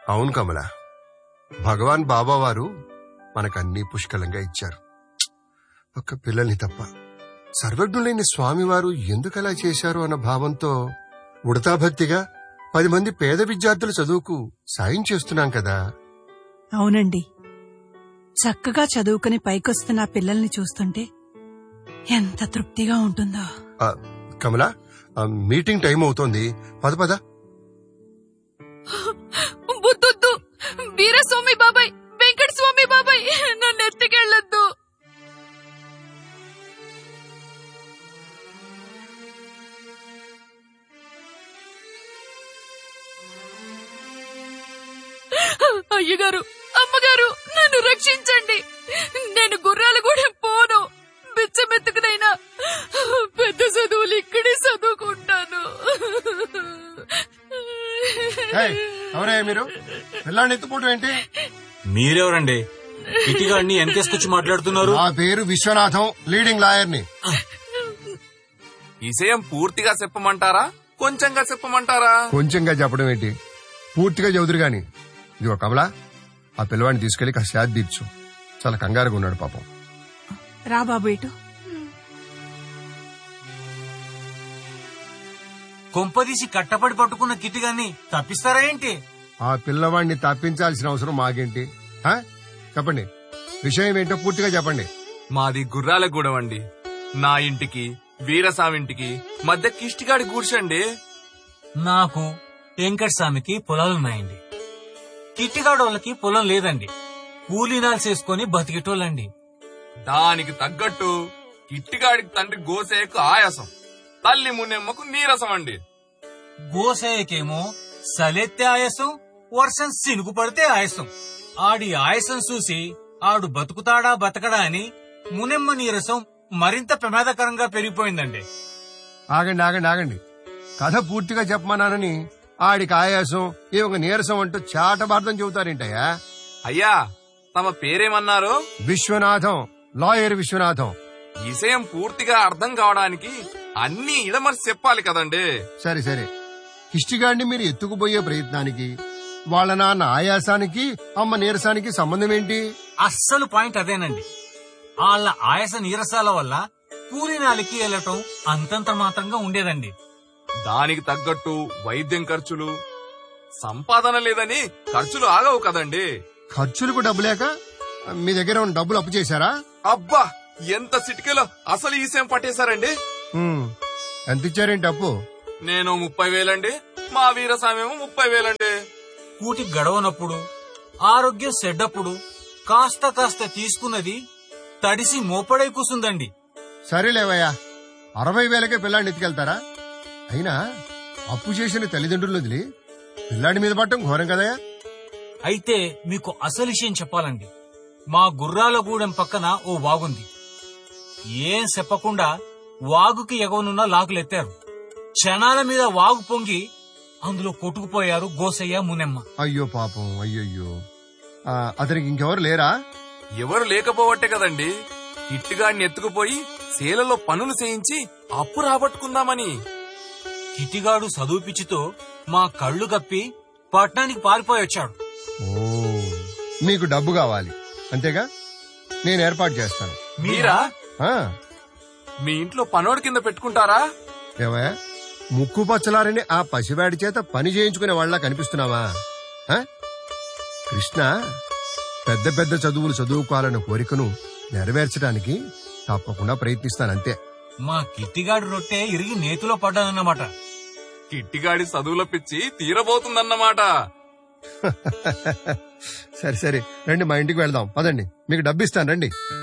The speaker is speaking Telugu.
అవును కమల భగవాన్ బాబా వారు మనకన్నీ పుష్కలంగా ఇచ్చారు ఒక్క పిల్లల్ని తప్ప సర్వజ్ఞులైన స్వామివారు ఎందుకలా చేశారు అన్న భావంతో ఉడతాభక్తిగా పది మంది పేద విద్యార్థుల చదువుకు సాయం చేస్తున్నాం కదా అవునండి చక్కగా చదువుకుని పైకొస్తున్న ఆ పిల్లల్ని చూస్తుంటే ఎంత తృప్తిగా ఉంటుందో ఆ, కమల ఆ, మీటింగ్ టైం అవుతోంది పద పద బుద్ధొద్దు వీరస్వామి బాబాయ్ వెంకట స్వామి బాబాయ్ నన్ను ఎత్తుకెళ్ళొద్దు అయ్యగారు అమ్మగారు నన్ను రక్షించండి నేను గుర్రాలు కూడా పోను బిచ్చమెత్తుకునైనా పెద్ద చదువులు ఇక్కడే చదువుకుంటాను ఏయ్, ఎవరే మీరు పిల్లాన్ని ఎత్తుకోవడం ఏంటి మీరెవరండి ఇటీగాడిని వెనకేసుకొచ్చి మాట్లాడుతున్నారు నా పేరు విశ్వనాథం లీడింగ్ లాయర్ని విషయం పూర్తిగా చెప్పమంటారా కొంచెంగా చెప్పమంటారా కొంచెంగా చెప్పడం ఏంటి పూర్తిగా చదువురు గాని ఇదిగో కమలా ఆ పిల్లవాడిని తీసుకెళ్లి కాస్త శాద్ తీర్చు చాలా కంగారుగా ఉన్నాడు పాపం రా బాబు ఇటు కొంపదీసి కట్టపడి పట్టుకున్న కిటిగాన్ని తప్పిస్తారా ఏంటి ఆ పిల్లవాడిని తప్పించాల్సిన అవసరం మాకేంటి హా? చెప్పండి విషయం ఏంటో పూర్తిగా చెప్పండి మాది గుర్రాల గూడెం అండి నా ఇంటికి వీరసామింటికి మధ్య కిష్టిగాడి గూడ్చండి నాకు వెంకట స్వామికి పొలాలున్నాయండి కిట్టిగాడు వాళ్ళకి పొలం లేదండి కూలీనాలు చేసుకుని బతికేటోళ్ళండి దానికి తగ్గట్టు కిట్టిగాడికి తండ్రి గోసేకు ఆయాసం తల్లి మున్నెమ్మకు నీరసం అండి గోసయ్యకేమో సలెత్తే ఆయాసం వర్షం సినుగు పడితే ఆయాసం ఆడి ఆయాసం చూసి ఆడు బతుకుతాడా బతకడా అని మునెమ్మ నీరసం మరింత ప్రమాదకరంగా పెరిగిపోయిందండి ఆగండి ఆగండి ఆగండి కథ పూర్తిగా చెప్పమన్నానని ఆడికి ఆయాసం ఏ ఒక నీరసం అంటూ చాటబార్థం చెబుతారేంటయ్యా అయ్యా తమ పేరేమన్నారు విశ్వనాథం లాయర్ విశ్వనాథం విషయం పూర్తిగా అర్థం కావడానికి అన్ని ఇడమర్చి చెప్పాలి కదండి సరే సరే హిస్టిగాడిని మీరు ఎత్తుకుపోయే ప్రయత్నానికి వాళ్ళ నాన్న ఆయాసానికి అమ్మ నీరసానికి సంబంధం ఏంటి అస్సలు పాయింట్ అదేనండి వాళ్ళ ఆయాస నీరసాల వల్ల కూలీనాలికి వెళ్ళటం అంతంత మాత్రంగా ఉండేదండి దానికి తగ్గట్టు వైద్యం ఖర్చులు సంపాదన లేదని ఖర్చులు ఆగవు కదండి ఖర్చులకు డబ్బు లేక మీ దగ్గర ఉన్న డబ్బులు అప్పు చేశారా అబ్బా ఎంత సిటికలో అసలు ఈసేం పట్టేశారండి ఉమ్, ఎంత ఇచ్చారేంటి అప్పు నేను ముప్పై వేలండి మా వీరస్వామేమో ముప్పై వేలండి కూటి గడవనప్పుడు ఆరోగ్యం సెడ్డప్పుడు కాస్త కాస్త తీసుకున్నది తడిసి మోపడై కూసుందండి సరేలేవయ్యా అరవై వేలకే పిల్లాడిని ఎత్తుకెళ్తారా అయినా అప్పు చేసిన తల్లిదండ్రులు వదిలి పిల్లాడి మీద పట్టడం ఘోరం కదయా అయితే మీకు అసలు విషయం చెప్పాలండి మా గుర్రాలగూడెం పక్కన ఓ వాగుంది ఏం చెప్పకుండా వాగుకి ఎగవనున్న లాకులెత్తారు క్షణాల మీద వాగు పొంగి అందులో కొట్టుకుపోయారు గోసయ్య మునెమ్మ అయ్యో పాపం అయ్యయ్యో ఆ, అతనికి ఇంకెవరు లేరా ఎవరు లేకపోవట్టే కదండి కిట్టిగాడిని ఎత్తుకుపోయి శీలలో పనులు చేయించి అప్పు రాబట్టుకుందామని కిటిగాడు చదువుపిచ్చితో మా కళ్ళు కప్పి పట్టణానికి పారిపోయి వచ్చాడు ఓ మీకు డబ్బు కావాలి అంతేగా నేను ఏర్పాటు చేస్తాను మీరా ఆ, మీ ఇంట్లో పనోడి కింద పెట్టుకుంటారా ఏమయ్యా ముక్కు పచ్చలారని ఆ పసివాడి చేత పని చేయించుకునే వాళ్ళ కనిపిస్తున్నావా ఆ? కృష్ణ పెద్ద పెద్ద చదువులు చదువుకోవాలన్న కోరికను నెరవేర్చడానికి తప్పకుండా ప్రయత్నిస్తానంతే మా కిట్టిగాడు రొట్టె ఇరిగి నేతిలో పడ్డానన్నమాట కిట్టిగాడి చదువుల పిచ్చి తీరబోతుందన్నమాట సరే సరే రండి మా ఇంటికి వెళ్దాం పదండి మీకు డబ్బు ఇస్తాను రండి